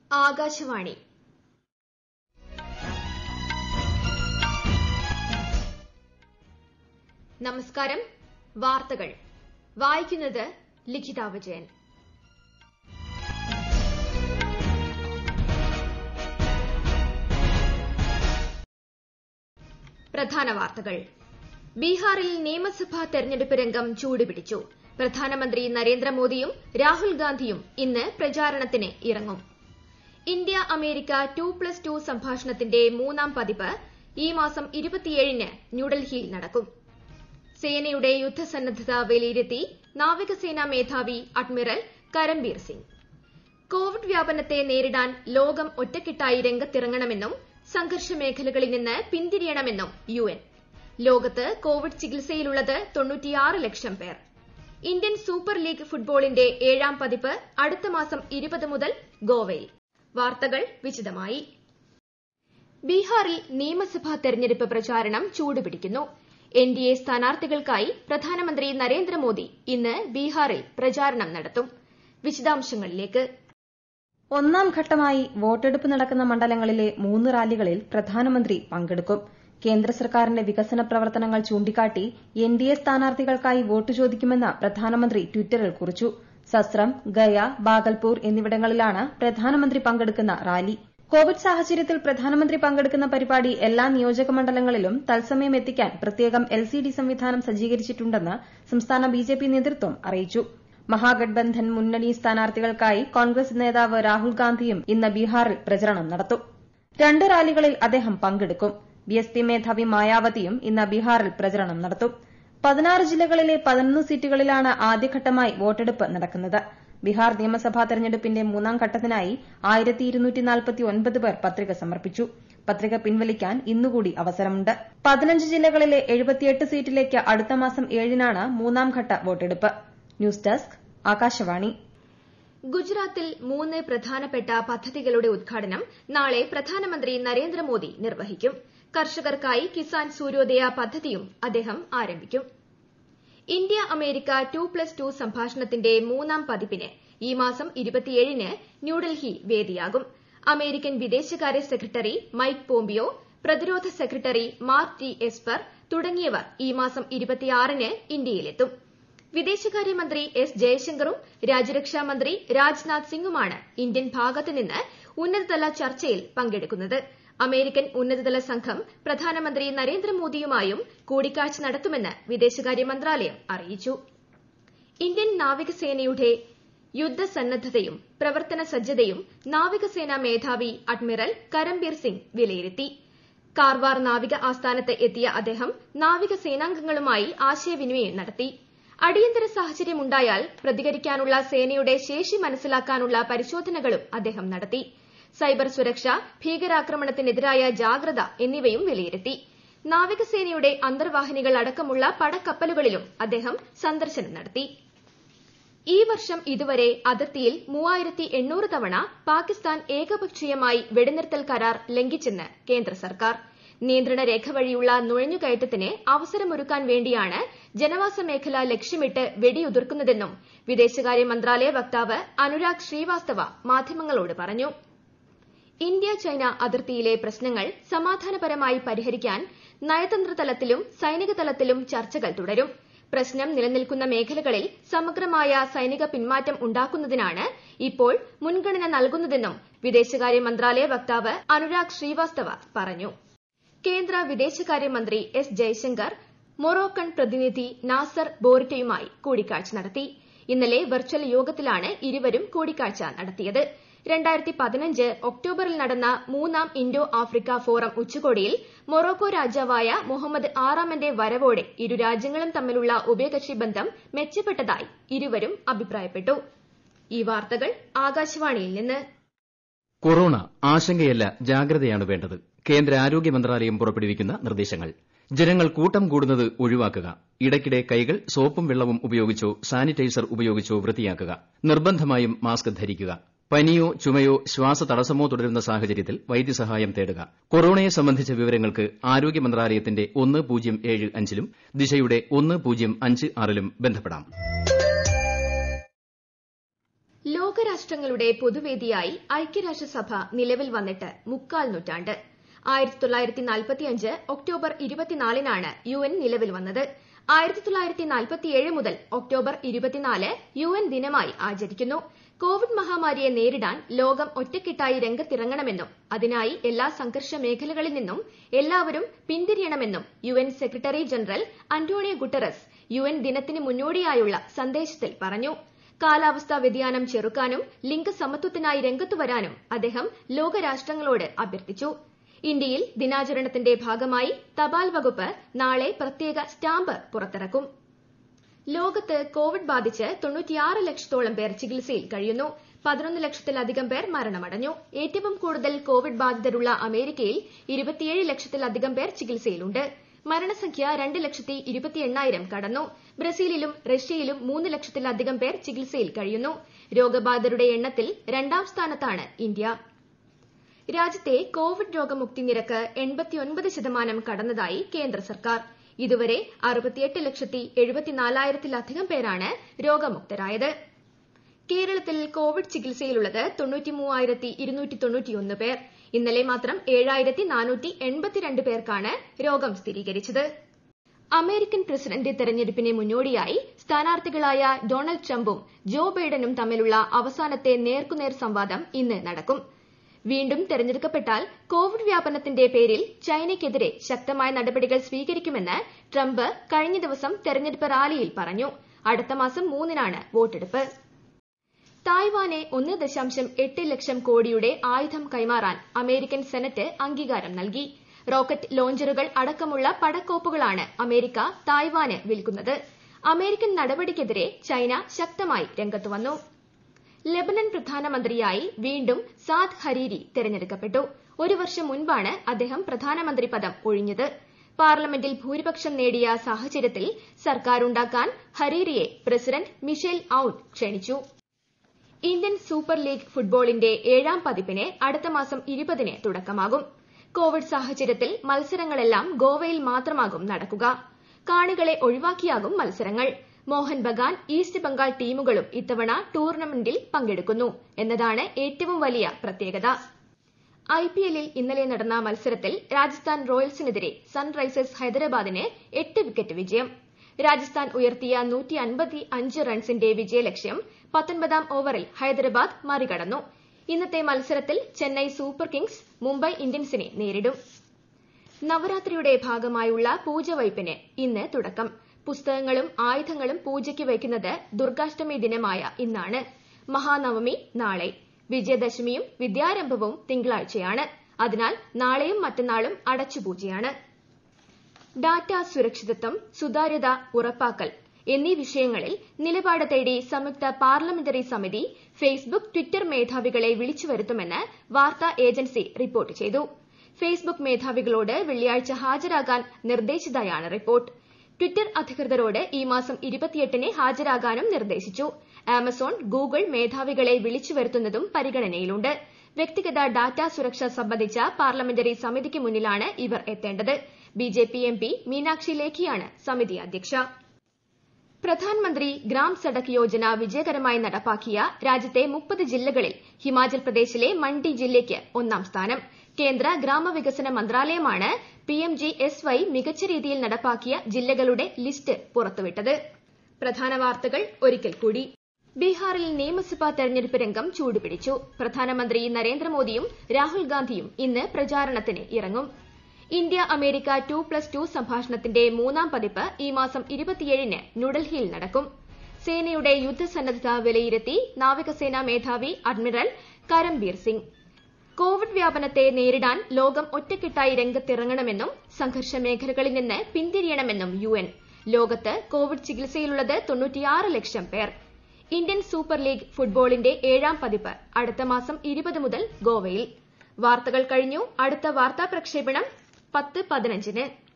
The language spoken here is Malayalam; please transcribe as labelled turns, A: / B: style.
A: ആകാശവാണി നമസ്കാരം വാർത്തകൾ വായിക്കുന്നത് ലിഖിത വിജയൻ പ്രധാന വാർത്തകൾ ബീഹാറിൽ നിയമസഭാ തെരഞ്ഞെടുപ്പ് രംഗം ചൂടുപിടിച്ചു പ്രധാനമന്ത്രി നരേന്ദ്രമോദിയും രാഹുൽ ഗാന്ധിയും ഇന്ന് പ്രചാരണത്തിന് ഇറങ്ങും India America two plus two സംഭാഷണത്തിന്റെ മൂന്നാം പതിപ്പ് ഈ മാസം ന് ന്യൂഡൽഹിയിൽ നടക്കും സേനയുടെ യുദ്ധസന്നദ്ധത വിലയിരുത്തി നാവികസേനാ മേധാവി അഡ്മിറൽ കരംബീർ സിംഗ് കോവിഡ് വ്യാപനത്തെ നേരിടാൻ ലോകം ഒറ്റക്കെട്ടായി രംഗത്തിറങ്ങണമെന്നും സംഘർഷ മേഖലകളിൽ നിന്ന് പിന്തിരിയണമെന്നും യുഎൻ ലോകത്ത് കോവിഡ് ചികിത്സയിലുള്ളത് ലക്ഷം പേർ ഇന്ത്യൻ സൂപ്പർ ലീഗ് ഫുട്ബോളിന്റെ ഏഴാം പതിപ്പ് അടുത്ത മാസം മുതൽ ഗോവയിൽ വാർത്തകൾ വിശദമായി ബീഹാറിൽ നിയമസഭാ തെരഞ്ഞെടുപ്പ് പ്രചാരണം ചൂടുപിടിക്കുന്നു എൻഡിഎ സ്ഥാനാർത്ഥികൾക്കായി പ്രധാനമന്ത്രി നരേന്ദ്രമോദി ഇന്ന് ബീഹാറിൽ പ്രചാരണം നടത്തും വിശദാംശങ്ങളിലേക്ക്
B: ഒന്നാം ഘട്ടമായി വോട്ടെടുപ്പ് നടക്കുന്ന മണ്ഡലങ്ങളിലെ മൂന്ന് റാലികളിൽ പ്രധാനമന്ത്രി പങ്കെടുക്കും കേന്ദ്ര സർക്കാരിന്റെ വികസന പ്രവർത്തനങ്ങൾ ചൂണ്ടിക്കാട്ടി എൻഡിഎ സ്ഥാനാർത്ഥികൾക്കായി വോട്ട് ചോദിക്കുമെന്ന് പ്രധാനമന്ത്രി ട്വിറ്ററിൽ കുറിച്ചു സസ്രം ഗയ ബാഗൽപൂർ എന്നിവിടങ്ങളിലാണ് പ്രധാനമന്ത്രി പങ്കെടുക്കുന്ന റാലി കോവിഡ് സാഹചര്യത്തിൽ പ്രധാനമന്ത്രി പങ്കെടുക്കുന്ന പരിപാടി എല്ലാ നിയോജക മണ്ഡലങ്ങളിലും തത്സമയം എത്തിക്കാൻ പ്രത്യേകം എൽസിഡി സംവിധാനം സജ്ജീകരിച്ചിട്ടുണ്ടെന്ന് സംസ്ഥാന ബിജെപി നേതൃത്വം അറിയിച്ചു മഹാഗഡ്ബന്ധൻ മുന്നണി സ്ഥാനാർത്ഥികൾക്കായി കോൺഗ്രസ് നേതാവ് രാഹുൽ ഗാന്ധിയും ഇന്ന് ബീഹാറിൽ പ്രചരണം നടത്തും രണ്ട് റാലികളിൽ അദ്ദേഹം പങ്കെടുക്കും ബിഎസ്പി മേധാവി മായാവതിയും ഇന്ന് ബീഹാറിൽ പ്രചരണം നടത്തും പതിനാറ് ജില്ലകളിലെ പതിനൊന്ന് സീറ്റുകളിലാണ് ആദ്യഘട്ടമായി വോട്ടെടുപ്പ് നടക്കുന്നത് ബീഹാർ നിയമസഭാ തെരഞ്ഞെടുപ്പിന്റെ മൂന്നാം ഘട്ടത്തിനായി പേർ പത്രിക സമർപ്പിച്ചു പത്രിക പിൻവലിക്കാൻ ഇന്നുകൂടി അവസരമുണ്ട് പതിനഞ്ച് ജില്ലകളിലെ എഴുപത്തിയെട്ട് സീറ്റിലേക്ക് അടുത്ത മാസം ഏഴിനാണ് മൂന്നാംഘട്ട വോട്ടെടുപ്പ് ന്യൂസ് ഡെസ്ക് ആകാശവാണി
A: ഗുജറാത്തിൽ മൂന്ന് പ്രധാനപ്പെട്ട പദ്ധതികളുടെ ഉദ്ഘാടനം നാളെ പ്രധാനമന്ത്രി നരേന്ദ്രമോദി നിർവഹിക്കും കർഷകർക്കായി കിസാൻ സൂര്യോദയ പദ്ധതിയും അദ്ദേഹം ആരംഭിക്കും India America two plus two സംഭാഷണത്തിന്റെ മൂന്നാം പതിപ്പിന് ഈ മാസം ന് ന്യൂഡൽഹി വേദിയാകും അമേരിക്കൻ വിദേശകാര്യ സെക്രട്ടറി മൈക്ക് പോംപിയോ പ്രതിരോധ സെക്രട്ടറി മാർക്ക് ടി എസ്പർ തുടങ്ങിയവർ ഈ മാസം ന് ഇന്ത്യയിലെത്തും വിദേശകാര്യമന്ത്രി എസ് ജയശങ്കറും രാജ്യരക്ഷാ മന്ത്രി രാജ്നാഥ് സിംഗുമാണ് ഇന്ത്യൻ ഭാഗത്ത് നിന്ന് ഉന്നതതല ചർച്ചയിൽ പങ്കെടുക്കുന്നത് അമേരിക്കൻ ഉന്നതതല സംഘം പ്രധാനമന്ത്രി നരേന്ദ്രമോദിയുമായും കൂടിക്കാഴ്ച നടത്തുമെന്ന് വിദേശകാര്യ മന്ത്രാലയം അറിയിച്ചു ഇന്ത്യൻ നാവികസേനയുടെ യുദ്ധസന്നദ്ധതയും പ്രവർത്തന സജ്ജതയും നാവികസേനാ മേധാവി അഡ്മിറൽ കരംബീർ സിംഗ് വിലയിരുത്തി കാർവാർ നാവിക ആസ്ഥാനത്ത് എത്തിയ അദ്ദേഹം നാവികസേനാംഗങ്ങളുമായി ആശയവിനിമയം നടത്തി അടിയന്തര സാഹചര്യമുണ്ടായാൽ പ്രതികരിക്കാനുള്ള സേനയുടെ ശേഷി മനസ്സിലാക്കാനുള്ള പരിശോധനകളും അദ്ദേഹം നടത്തി സൈബർ സുരക്ഷ ഭീകരാക്രമണത്തിനെതിരായ ജാഗ്രത എന്നിവയും വിലയിരുത്തി നാവികസേനയുടെ അന്തർവാഹിനികൾ അടക്കമുള്ള പടക്കപ്പലുകളിലും അദ്ദേഹം സന്ദർശനം നടത്തി ഈ വർഷം ഇതുവരെ അതിർത്തിയിൽ മൂവായിരത്തി എണ്ണൂറ് തവണ പാകിസ്ഥാൻ ഏകപക്ഷീയമായി വെടിനിർത്തൽ കരാർ ലംഘിച്ചെന്ന് കേന്ദ്ര സർക്കാർ നിയന്ത്രണ രേഖ വഴിയുള്ള നുഴഞ്ഞുകയറ്റത്തിന് അവസരമൊരുക്കാൻ വേണ്ടിയാണ് ജനവാസ മേഖല ലക്ഷ്യമിട്ട് വെടിയുതിർക്കുന്നതെന്നും വിദേശകാര്യ മന്ത്രാലയ വക്താവ് അനുരാഗ് ശ്രീവാസ്തവ മാധ്യമങ്ങളോട് പറഞ്ഞു ഇന്ത്യ ചൈന അതിർത്തിയിലെ പ്രശ്നങ്ങൾ സമാധാനപരമായി പരിഹരിക്കാൻ നയതന്ത്ര തലത്തിലും സൈനിക തലത്തിലും ചർച്ചകൾ തുടരും പ്രശ്നം നിലനിൽക്കുന്ന മേഖലകളിൽ സമഗ്രമായ സൈനിക പിന്മാറ്റം ഉണ്ടാക്കുന്നതിനാണ് ഇപ്പോൾ മുൻഗണന നൽകുന്നതെന്നും വിദേശകാര്യ മന്ത്രാലയ വക്താവ് അനുരാഗ് ശ്രീവാസ്തവ പറഞ്ഞു കേന്ദ്ര വിദേശകാര്യമന്ത്രി എസ് ജയശങ്കർ മൊറോക്കൺ പ്രതിനിധി നാസർ ബോറിറ്റയുമായി കൂടിക്കാഴ്ച നടത്തി ഇന്നലെ വെർച്വൽ യോഗത്തിലാണ് ഇരുവരും കൂടിക്കാഴ്ച നടത്തിയത് ഒക്ടോബറിൽ നടന്ന മൂന്നാം ഇൻഡോ ആഫ്രിക്ക ഫോറം ഉച്ചകോടിയിൽ മൊറോക്കോ രാജാവായ മുഹമ്മദ് ആറാമന്റെ വരവോടെ ഇരു രാജ്യങ്ങളും തമ്മിലുള്ള ഉഭയകക്ഷി ബന്ധം മെച്ചപ്പെട്ടതായി ഇരുവരും അഭിപ്രായപ്പെട്ടു ഈ വാർത്തകൾ ആകാശവാണിയിൽ നിന്ന്
C: കൊറോണ ആശങ്കയല്ല ജാഗ്രതയാണ് വേണ്ടത് കേന്ദ്ര ആരോഗ്യ മന്ത്രാലയം പുറപ്പെടുവിക്കുന്ന നിർദ്ദേശങ്ങൾ ജനങ്ങൾ കൂട്ടം കൂടുന്നത് ഒഴിവാക്കുക ഇടയ്ക്കിടെ കൈകൾ സോപ്പും വെള്ളവും ഉപയോഗിച്ചോ സാനിറ്റൈസർ ഉപയോഗിച്ചോ വൃത്തിയാക്കുക നിർബന്ധമായും മാസ്ക് ധരിക്കുക പനിയോ ചുമയോ ശ്വാസതടസ്സമോ തുടരുന്ന സാഹചര്യത്തിൽ വൈദ്യസഹായം തേടുക കൊറോണയെ സംബന്ധിച്ച വിവരങ്ങൾക്ക് ആരോഗ്യ മന്ത്രാലയത്തിന്റെ ഒന്ന് പൂജ്യം ഏഴ് അഞ്ചിലും ദിശയുടെ ഒന്ന് പൂജ്യം അഞ്ച് ആറിലും ബന്ധപ്പെടാം
A: ലോകരാഷ്ട്ര ലോകരാഷ്ട്രങ്ങളുടെ പൊതുവേദിയായി ഐക്യരാഷ്ട്രസഭ നിലവിൽ വന്നിട്ട് മുക്കാൽ നൂറ്റാണ്ട് ആയിരത്തി തൊള്ളായിരത്തി നാൽപ്പത്തിയഞ്ച് ഒക്ടോബർ ഇരുപത്തിനാലിനാണ് യു എൻ നിലവിൽ വന്നത് ആയിരത്തി തൊള്ളായിരത്തി നാൽപ്പത്തിയേഴ് മുതൽ ഒക്ടോബർ ഇരുപത്തിനാല് യു എൻ ദിനമായി ആചരിക്കുന്നു കോവിഡ് മഹാമാരിയെ നേരിടാൻ ലോകം ഒറ്റക്കെട്ടായി രംഗത്തിറങ്ങണമെന്നും അതിനായി എല്ലാ സംഘർഷ മേഖലകളിൽ നിന്നും എല്ലാവരും പിന്തിരിയണമെന്നും U N secretary general Antonio Guterres U N ദിനത്തിന് മുന്നോടിയായുള്ള സന്ദേശത്തിൽ പറഞ്ഞു കാലാവസ്ഥാ വ്യതിയാനം ചെറുക്കാനും ലിംഗസമത്വത്തിനായി രംഗത്തു വരാനും അദ്ദേഹം ലോകരാഷ്ട്രങ്ങളോട് അഭ്യർത്ഥിച്ചു ഇന്ത്യയിൽ ദിനാചരണത്തിന്റെ ഭാഗമായി തപാൽ വകുപ്പ് നാളെ പ്രത്യേക സ്റ്റാമ്പ് പുറത്തിറക്കും ലോകത്ത് കോവിഡ് ബാധിച്ച് തൊണ്ണൂറ്റിയാറ് ലക്ഷത്തോളം പേർ ചികിത്സയിൽ കഴിയുന്നു പതിനൊന്ന് ലക്ഷത്തിലധികം പേർ മരണമടഞ്ഞു ഏറ്റവും കൂടുതൽ കോവിഡ് ബാധിതരുള്ള അമേരിക്കയിൽ ഇരുപത്തിയേഴ് ലക്ഷത്തിലധികം പേർ ചികിത്സയിലുണ്ട് മരണസംഖ്യ രണ്ട് ലക്ഷത്തി ഇരുപത്തി എണ്ണായിരം കടന്നു ബ്രസീലിലും റഷ്യയിലും മൂന്ന് ലക്ഷത്തിലധികം പേർ ചികിത്സയിൽ കഴിയുന്നു രോഗബാധിതരുടെ എണ്ണത്തിൽ രണ്ടാം സ്ഥാനത്താണ് ഇന്ത്യ രാജ്യത്തെ കോവിഡ് രോഗമുക്തി നിരക്ക് എൺപത്തിയൊൻപത് ശതമാനം കടന്നതായി കേന്ദ്ര സർക്കാർ ഇതുവരെ അറുപത്തിയെട്ട് ലക്ഷത്തി എഴുപത്തിനാലായിരത്തിലധികം പേരാണ് രോഗമുക്തരായത് കേരളത്തിൽ കോവിഡ് ചികിത്സയിലുള്ളത് തൊണ്ണൂറ്റി മൂവായിരത്തി ഇരുന്നൂറ്റി തൊണ്ണൂറ്റിയൊന്ന് പേർ ഇന്നലെ മാത്രം ഏഴായിരത്തി നാനൂറ്റി എൺപത്തിരണ്ട് പേർക്കാണ് രോഗം സ്ഥിരീകരിച്ചത് അമേരിക്കൻ പ്രസിഡന്റ് തെരഞ്ഞെടുപ്പിന് മുന്നോടിയായി സ്ഥാനാർത്ഥികളായ ഡൊണാൾഡ് ട്രംപും ജോ ബൈഡനും തമ്മിലുള്ള അവസാനത്തെ നേർക്കുനേർ സംവാദം ഇന്ന് നടക്കും വീണ്ടും തെരഞ്ഞെടുക്കപ്പെട്ടാൽ കോവിഡ് വ്യാപനത്തിന്റെ പേരിൽ ചൈനയ്ക്കെതിരെ ശക്തമായ നടപടികൾ സ്വീകരിക്കുമെന്ന് ട്രംപ് കഴിഞ്ഞ ദിവസം തെരഞ്ഞെടുപ്പ് റാലിയിൽ പറഞ്ഞു അടുത്ത മാസം മൂന്നിനാണ് വോട്ടെടുപ്പ് തായ്വാനെ ഒന്ന് ദശാംശം എട്ട് ലക്ഷം കോടിയുടെ ആയുധം കൈമാറാൻ അമേരിക്കൻ സെനറ്റ് അംഗീകാരം നൽകി റോക്കറ്റ് ലോഞ്ചറുകൾ അടക്കമുള്ള പടക്കോപ്പുകളാണ് അമേരിക്ക തായ്വാന് വിൽക്കുന്നത് അമേരിക്കൻ നടപടിക്കെതിരെ ചൈന ശക്തമായി രംഗത്ത് വന്നു ലബനൻ പ്രധാനമന്ത്രിയായി വീണ്ടും സാദ് ഹരീരി തെരഞ്ഞെടുക്കപ്പെട്ടു ഒരു വർഷം മുൻപാണ് അദ്ദേഹം പ്രധാനമന്ത്രി പദം ഒഴിഞ്ഞത് പാർലമെന്റിൽ ഭൂരിപക്ഷം നേടിയ സാഹചര്യത്തിൽ സർക്കാരുണ്ടാക്കാൻ ഹരീരിയെ പ്രസിഡന്റ് മിഷേൽ ഔൻ ക്ഷണിച്ചു ഇന്ത്യൻ സൂപ്പർ ലീഗ് ഫുട്ബോളിന്റെ ഏഴാം പതിപ്പിന് അടുത്ത മാസം ഇരുപതിന് തുടക്കമാകും കോവിഡ് സാഹചര്യത്തിൽ മത്സരങ്ങളെല്ലാം ഗോവയിൽ മാത്രമാകും നടക്കുക കാണികളെ ഒഴിവാക്കിയാകും മത്സരങ്ങൾ മോഹൻ ബഗാൻ ഈസ്റ്റ് ബംഗാൾ ടീമുകളും ഇത്തവണ ടൂർണമെന്റിൽ പങ്കെടുക്കുന്നു എന്നതാണ് ഏറ്റവും വലിയ പ്രത്യേകത ഐപിഎല്ലിൽ ഇന്നലെ നടന്ന മത്സരത്തിൽ രാജസ്ഥാൻ റോയൽസിനെതിരെ സൺറൈസേഴ്സ് ഹൈദരാബാദിന് എട്ട് വിക്കറ്റ് വിജയം രാജസ്ഥാൻ ഉയർത്തിയ റൺസിന്റെ വിജയലക്ഷ്യം പത്തൊൻപതാം ഓവറിൽ ഹൈദരാബാദ് മറികടന്നു ഇന്നത്തെ മത്സരത്തിൽ ചെന്നൈ സൂപ്പർ കിങ്സ് മുംബൈ ഇന്ത്യൻസിനെ നേരിടും നവരാത്രിയുടെ ഭാഗമായുള്ള പൂജവയ്പിന് ഇന്ന് തുടക്കം പുസ്തകങ്ങളും ആയുധങ്ങളും പൂജയ്ക്ക് വയ്ക്കുന്നത് ദുർഗാഷ്ടമി ദിനമായ ഇന്നാണ് മഹാനവമി നാളെ വിജയദശമിയും വിദ്യാരംഭവും തിങ്കളാഴ്ചയാണ് അതിനാൽ നാളെയും മറ്റന്നാളും അടച്ചുപൂജയാണ് ഡാറ്റ സുരക്ഷിതത്വം സുതാര്യത ഉറപ്പാക്കൽ എന്നീ വിഷയങ്ങളിൽ നിലപാട് തേടി സംയുക്ത പാർലമെന്ററി സമിതി ഫേസ്ബുക്ക് ട്വിറ്റർ മേധാവികളെ വിളിച്ചു വരുത്തുമെന്ന് വാർത്താ ഏജൻസി റിപ്പോർട്ട് ചെയ്തു ഫേസ്ബുക്ക് മേധാവികളോട് വെള്ളിയാഴ്ച ഹാജരാകാൻ നിർദ്ദേശിച്ചതായാണ് റിപ്പോർട്ട് ട്വിറ്റർ അധികൃതരോട് ഈ മാസം ഇരുപത്തിയെട്ടിന് ഹാജരാകാനും നിർദ്ദേശിച്ചു ആമസോൺ ഗൂഗിൾ മേധാവികളെ വിളിച്ചു വരുത്തുന്നതും പരിഗണനയിലുണ്ട് വ്യക്തിഗത ഡാറ്റ സുരക്ഷ സംബന്ധിച്ച പാർലമെന്ററി സമിതിക്ക് മുന്നിലാണ് ഇവർ എത്തേണ്ടത് ബിജെപി എംപി മീനാക്ഷി ലേഖിയാണ് സമിതി അധ്യക്ഷ പ്രധാൻമന്ത്രി ഗ്രാം സഡക് യോജന വിജയകരമായി നടപ്പാക്കിയ രാജ്യത്തെ മുപ്പത് ജില്ലകളിൽ ഹിമാചൽ പ്രദേശിലെ മണ്ഡി ജില്ലയ്ക്ക് ഒന്നാം സ്ഥാനം കേന്ദ്ര ഗ്രാമവികസന മന്ത്രാലയമാണ് പിഎംജി എസ് വൈ മികച്ച രീതിയിൽ നടപ്പാക്കിയ ജില്ലകളുടെ ലിസ്റ്റ് പുറത്തുവിട്ടത് പ്രധാന വാർത്തകൾ ഒരിക്കൽ കൂടി ബീഹാറിൽ നിയമസഭാ തെരഞ്ഞെടുപ്പ് രംഗം ചൂടുപിടിച്ചു പ്രധാനമന്ത്രി നരേന്ദ്രമോദിയും രാഹുൽ ഗാന്ധിയും ഇന്ന് പ്രചാരണത്തിന് ഇറങ്ങും India America two plus two സംഭാഷണത്തിന്റെ മൂന്നാം പതിപ്പ് ഈ മാസം ഇരുപത്തിയേഴിന് ന്യൂഡൽഹിയിൽ നടക്കും സേനയുടെ യുദ്ധസന്നദ്ധത വിലയിരുത്തി നാവികസേനാ മേധാവി അഡ്മിറൽ കരംബീർ സിംഗ് കോവിഡ് വ്യാപനത്തെ നേരിടാൻ ലോകം ഒറ്റക്കെട്ടായി രംഗത്തിറങ്ങണമെന്നും സംഘർഷ മേഖലകളിൽ നിന്ന് പിന്തിരിയണമെന്നും യു എൻ ലോകത്ത് കോവിഡ് ചികിത്സയിലുള്ളത് തൊണ്ണൂറ്റിയാറ് ലക്ഷം പേർ ഇന്ത്യൻ സൂപ്പർ ലീഗ് ഫുട്ബോളിന്റെ ഏഴാം പതിപ്പ് അടുത്ത മാസം ഇരുപത് മുതൽ ഗോവയിൽ വാർത്തകൾ കഴിഞ്ഞു അടുത്ത വാർത്താ പ്രക്ഷേപണം പത്ത് പതിനഞ്ചിന്